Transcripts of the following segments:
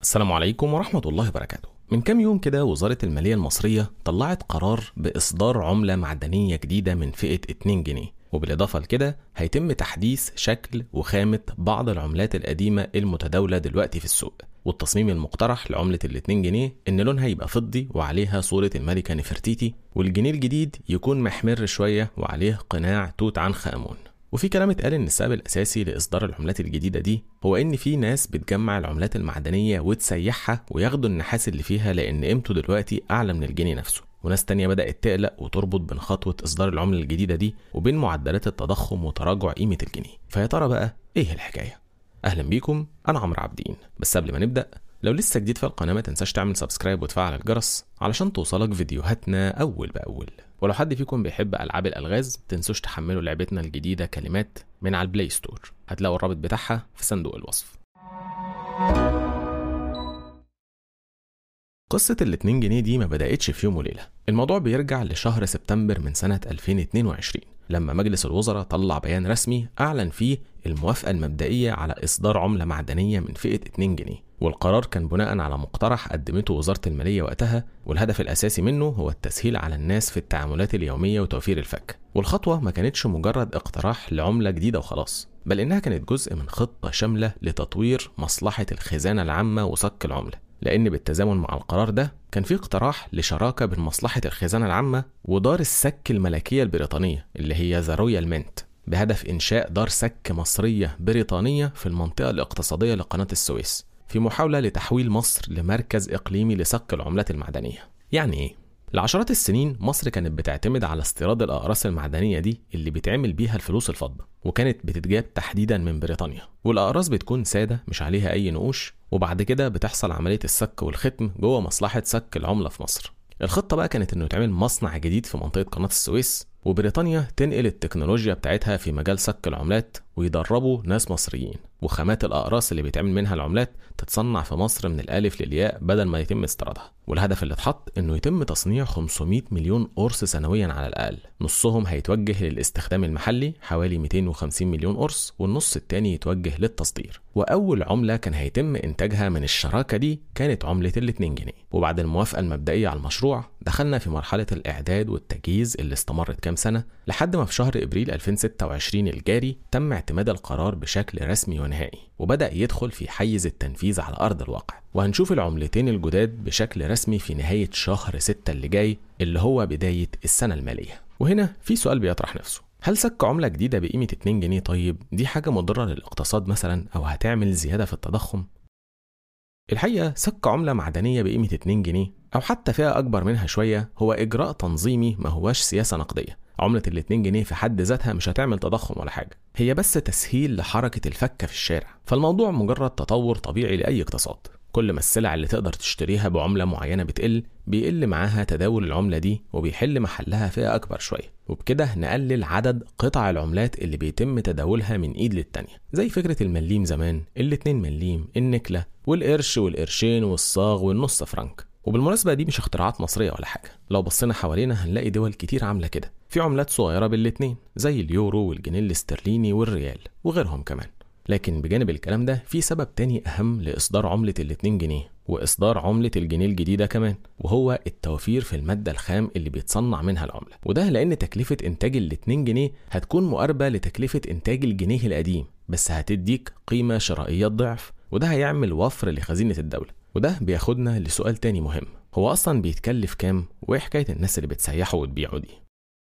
السلام عليكم ورحمة الله وبركاته من كام يوم كده وزارة المالية المصرية طلعت قرار بإصدار عملة معدنية جديدة من فئة 2 جنيه وبالإضافة لكده هيتم تحديث شكل وخامة بعض العملات القديمة المتداولة دلوقتي في السوق والتصميم المقترح لعملة ال 2 جنيه إن لونها يبقى فضي وعليها صورة الملكة نفرتيتي والجنيه الجديد يكون محمر شوية وعليه قناع توت عنخ آمون وفي كلام اتقال ان السبب الاساسي لاصدار العملات الجديده دي هو ان في ناس بتجمع العملات المعدنيه وتسيحها وياخدوا النحاس اللي فيها لان قيمته دلوقتي اعلى من الجنيه نفسه وناس تانية بدأت تقلق وتربط بين خطوة إصدار العملة الجديدة دي وبين معدلات التضخم وتراجع قيمة الجنيه فيا ترى بقى إيه الحكاية؟ أهلا بيكم أنا عمرو عابدين بس قبل ما نبدأ لو لسه جديد في القناة ما تنساش تعمل سبسكرايب وتفعل الجرس علشان توصلك فيديوهاتنا أول بأول ولو حد فيكم بيحب ألعاب الألغاز تنسوش تحملوا لعبتنا الجديدة كلمات من على البلاي ستور هتلاقوا الرابط بتاعها في صندوق الوصف قصة ال 2 جنيه دي ما بدأتش في يوم وليلة الموضوع بيرجع لشهر سبتمبر من سنة 2022 لما مجلس الوزراء طلع بيان رسمي أعلن فيه الموافقة المبدئية على إصدار عملة معدنية من فئة 2 جنيه والقرار كان بناء على مقترح قدمته وزارة المالية وقتها والهدف الأساسي منه هو التسهيل على الناس في التعاملات اليومية وتوفير الفك والخطوة ما كانتش مجرد اقتراح لعملة جديدة وخلاص بل إنها كانت جزء من خطة شاملة لتطوير مصلحة الخزانة العامة وصك العملة لأن بالتزامن مع القرار ده كان في اقتراح لشراكة بين مصلحة الخزانة العامة ودار السك الملكية البريطانية اللي هي ذا رويال مينت بهدف إنشاء دار سك مصرية بريطانية في المنطقة الاقتصادية لقناة السويس في محاولة لتحويل مصر لمركز إقليمي لصك العملات المعدنية يعني إيه؟ لعشرات السنين مصر كانت بتعتمد على استيراد الأقراص المعدنية دي اللي بيتعمل بيها الفلوس الفضة وكانت بتتجاب تحديدا من بريطانيا والأقراص بتكون سادة مش عليها أي نقوش وبعد كده بتحصل عملية السك والختم جوه مصلحة سك العملة في مصر الخطة بقى كانت إنه يتعمل مصنع جديد في منطقة قناة السويس وبريطانيا تنقل التكنولوجيا بتاعتها في مجال سك العملات ويدربوا ناس مصريين وخامات الأقراص اللي بيتعمل منها العملات تتصنع في مصر من الألف للياء بدل ما يتم استيرادها والهدف اللي اتحط إنه يتم تصنيع 500 مليون قرص سنويا على الأقل نصهم هيتوجه للاستخدام المحلي حوالي 250 مليون قرص والنص التاني يتوجه للتصدير وأول عملة كان هيتم إنتاجها من الشراكة دي كانت عملة ال 2 جنيه وبعد الموافقة المبدئية على المشروع دخلنا في مرحلة الإعداد والتجهيز اللي استمرت كام سنة لحد ما في شهر إبريل 2026 الجاري تم اعتماد القرار بشكل رسمي ونهائي وبدأ يدخل في حيز التنفيذ على أرض الواقع وهنشوف العملتين الجداد بشكل رسمي في نهاية شهر 6 اللي جاي اللي هو بداية السنة المالية وهنا في سؤال بيطرح نفسه هل سك عملة جديدة بقيمة 2 جنيه طيب دي حاجة مضرة للاقتصاد مثلا أو هتعمل زيادة في التضخم؟ الحقيقة سك عملة معدنية بقيمة 2 جنيه أو حتى فئة أكبر منها شوية هو إجراء تنظيمي ما هواش سياسة نقدية عملة ال 2 جنيه في حد ذاتها مش هتعمل تضخم ولا حاجة هي بس تسهيل لحركة الفكة في الشارع فالموضوع مجرد تطور طبيعي لأي اقتصاد كل ما السلع اللي تقدر تشتريها بعملة معينة بتقل بيقل معاها تداول العملة دي وبيحل محلها فئة أكبر شوية وبكده نقلل عدد قطع العملات اللي بيتم تداولها من إيد للتانية زي فكرة المليم زمان الاتنين مليم النكلة والقرش والقرشين والصاغ والنص فرنك وبالمناسبة دي مش اختراعات مصرية ولا حاجة لو بصينا حوالينا هنلاقي دول كتير عاملة كده في عملات صغيرة بالاتنين زي اليورو والجنيه الاسترليني والريال وغيرهم كمان لكن بجانب الكلام ده في سبب تاني أهم لإصدار عملة الاتنين جنيه وإصدار عملة الجنيه الجديدة كمان وهو التوفير في المادة الخام اللي بيتصنع منها العملة وده لأن تكلفة إنتاج الاتنين جنيه هتكون مقاربة لتكلفة إنتاج الجنيه القديم بس هتديك قيمة شرائية ضعف وده هيعمل وفر لخزينة الدولة وده بياخدنا لسؤال تاني مهم هو أصلا بيتكلف كام وإيه حكاية الناس اللي بتسيحوا وتبيعوا دي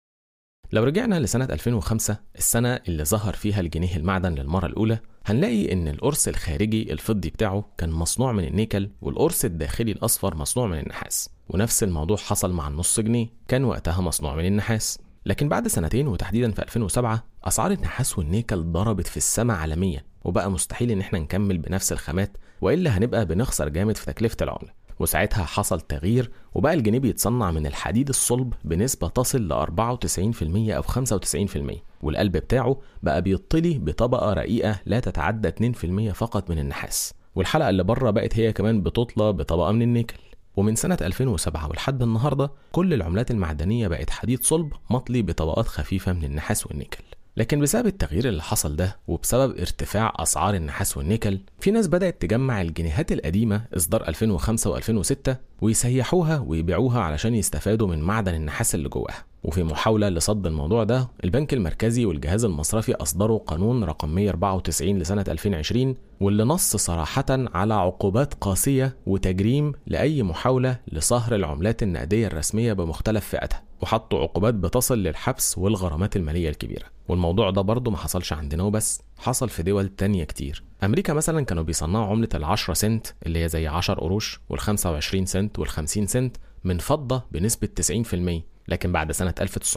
لو رجعنا لسنة 2005 السنة اللي ظهر فيها الجنيه المعدن للمرة الأولى هنلاقي إن القرص الخارجي الفضي بتاعه كان مصنوع من النيكل والقرص الداخلي الأصفر مصنوع من النحاس ونفس الموضوع حصل مع النص جنيه كان وقتها مصنوع من النحاس لكن بعد سنتين وتحديدا في 2007 أسعار النحاس والنيكل ضربت في السماء عالميا وبقى مستحيل إن احنا نكمل بنفس الخامات وإلا هنبقى بنخسر جامد في تكلفة العملة وساعتها حصل تغيير وبقى الجنيه بيتصنع من الحديد الصلب بنسبة تصل ل 94% أو 95% والقلب بتاعه بقى بيطلي بطبقة رقيقة لا تتعدى 2% فقط من النحاس والحلقة اللي بره بقت هي كمان بتطلى بطبقة من النيكل ومن سنة 2007 ولحد النهاردة كل العملات المعدنية بقت حديد صلب مطلي بطبقات خفيفة من النحاس والنيكل لكن بسبب التغيير اللي حصل ده وبسبب ارتفاع أسعار النحاس والنيكل في ناس بدأت تجمع الجنيهات القديمة إصدار 2005 و2006 ويسيحوها ويبيعوها علشان يستفادوا من معدن النحاس اللي جواها وفي محاولة لصد الموضوع ده البنك المركزي والجهاز المصرفي أصدروا قانون رقم 194 لسنة 2020 واللي نص صراحة على عقوبات قاسية وتجريم لأي محاولة لصهر العملات النقدية الرسمية بمختلف فئاتها وحطوا عقوبات بتصل للحبس والغرامات المالية الكبيرة والموضوع ده برضه ما حصلش عندنا وبس حصل في دول تانية كتير أمريكا مثلا كانوا بيصنعوا عملة العشرة سنت اللي هي زي 10 قروش والخمسة وعشرين سنت والخمسين سنت من فضة بنسبة 90% لكن بعد سنة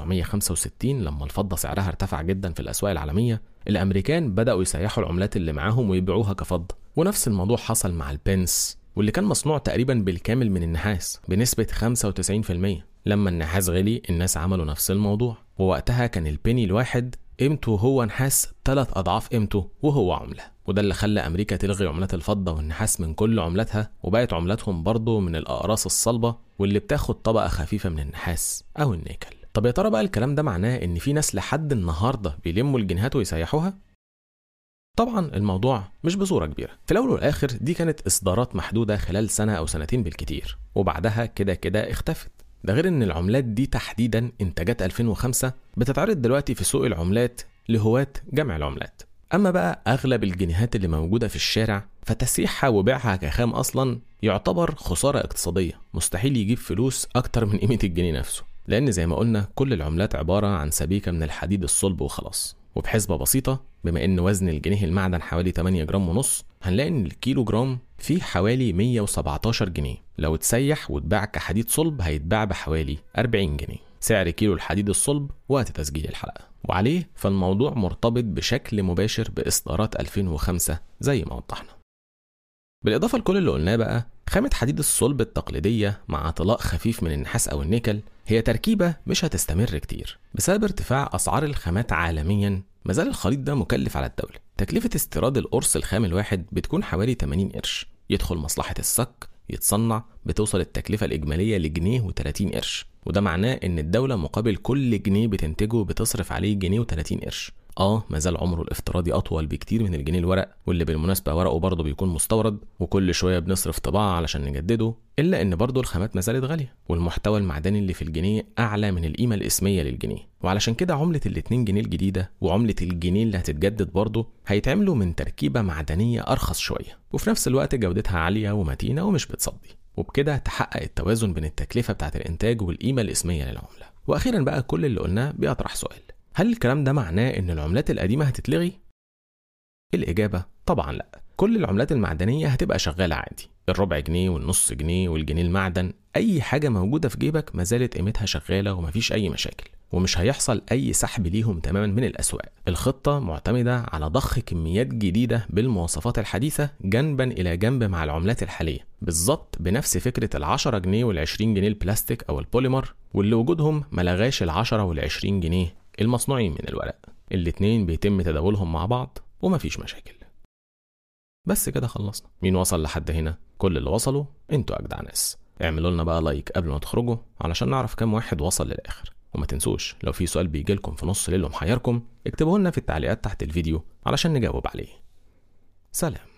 1965 لما الفضة سعرها ارتفع جدا في الأسواق العالمية الأمريكان بدأوا يسيحوا العملات اللي معاهم ويبيعوها كفضة ونفس الموضوع حصل مع البنس واللي كان مصنوع تقريبا بالكامل من النحاس بنسبة 95% لما النحاس غلي الناس عملوا نفس الموضوع ووقتها كان البني الواحد قيمته هو نحاس ثلاث أضعاف قيمته وهو عملة وده اللي خلى أمريكا تلغي عملات الفضة والنحاس من كل عملاتها وبقت عملاتهم برضه من الأقراص الصلبة واللي بتاخد طبقة خفيفة من النحاس أو النيكل طب يا ترى بقى الكلام ده معناه إن في ناس لحد النهاردة بيلموا الجنيهات ويسيحوها؟ طبعا الموضوع مش بصورة كبيرة في الأول والآخر دي كانت إصدارات محدودة خلال سنة أو سنتين بالكتير وبعدها كده كده اختفت ده غير ان العملات دي تحديدا انتاجات 2005 بتتعرض دلوقتي في سوق العملات لهواة جمع العملات اما بقى اغلب الجنيهات اللي موجوده في الشارع فتسييحها وبيعها كخام اصلا يعتبر خساره اقتصاديه مستحيل يجيب فلوس اكتر من قيمه الجنيه نفسه لان زي ما قلنا كل العملات عباره عن سبيكه من الحديد الصلب وخلاص وبحسبة بسيطة بما ان وزن الجنيه المعدن حوالي 8 جرام ونص هنلاقي ان الكيلو جرام فيه حوالي 117 جنيه لو اتسيح واتباع كحديد صلب هيتباع بحوالي 40 جنيه سعر كيلو الحديد الصلب وقت تسجيل الحلقة وعليه فالموضوع مرتبط بشكل مباشر بإصدارات 2005 زي ما وضحنا بالإضافة لكل اللي قلناه بقى خامة حديد الصلب التقليدية مع طلاء خفيف من النحاس أو النيكل هي تركيبة مش هتستمر كتير بسبب ارتفاع أسعار الخامات عالميا مازال الخليط ده مكلف على الدولة تكلفة استيراد القرص الخام الواحد بتكون حوالي 80 قرش يدخل مصلحة الصك يتصنع بتوصل التكلفة الإجمالية لجنيه و30 قرش وده معناه إن الدولة مقابل كل جنيه بتنتجه بتصرف عليه جنيه و30 قرش اه مازال عمره الافتراضي اطول بكتير من الجنيه الورق واللي بالمناسبه ورقه برضه بيكون مستورد وكل شويه بنصرف طباعه علشان نجدده الا ان برضه الخامات ما زالت غاليه والمحتوى المعدني اللي في الجنيه اعلى من القيمه الاسميه للجنيه وعلشان كده عمله الاتنين جنيه الجديده وعمله الجنيه اللي هتتجدد برضه هيتعملوا من تركيبه معدنيه ارخص شويه وفي نفس الوقت جودتها عاليه ومتينه ومش بتصدي وبكده تحقق التوازن بين التكلفه بتاعه الانتاج والقيمه الاسميه للعمله واخيرا بقى كل اللي قلناه بيطرح سؤال هل الكلام ده معناه ان العملات القديمه هتتلغي الاجابه طبعا لا كل العملات المعدنيه هتبقى شغاله عادي الربع جنيه والنص جنيه والجنيه المعدن اي حاجه موجوده في جيبك ما زالت قيمتها شغاله ومفيش اي مشاكل ومش هيحصل اي سحب ليهم تماما من الاسواق الخطه معتمده على ضخ كميات جديده بالمواصفات الحديثه جنبا الى جنب مع العملات الحاليه بالظبط بنفس فكره ال10 جنيه وال20 جنيه البلاستيك او البوليمر واللي وجودهم ملغاش ال10 وال20 جنيه المصنوعين من الورق الاتنين بيتم تداولهم مع بعض ومفيش مشاكل بس كده خلصنا مين وصل لحد هنا كل اللي وصلوا انتوا اجدع ناس اعملوا لنا بقى لايك قبل ما تخرجوا علشان نعرف كام واحد وصل للاخر وما تنسوش لو في سؤال بيجي لكم في نص ليل ومحيركم اكتبوه لنا في التعليقات تحت الفيديو علشان نجاوب عليه سلام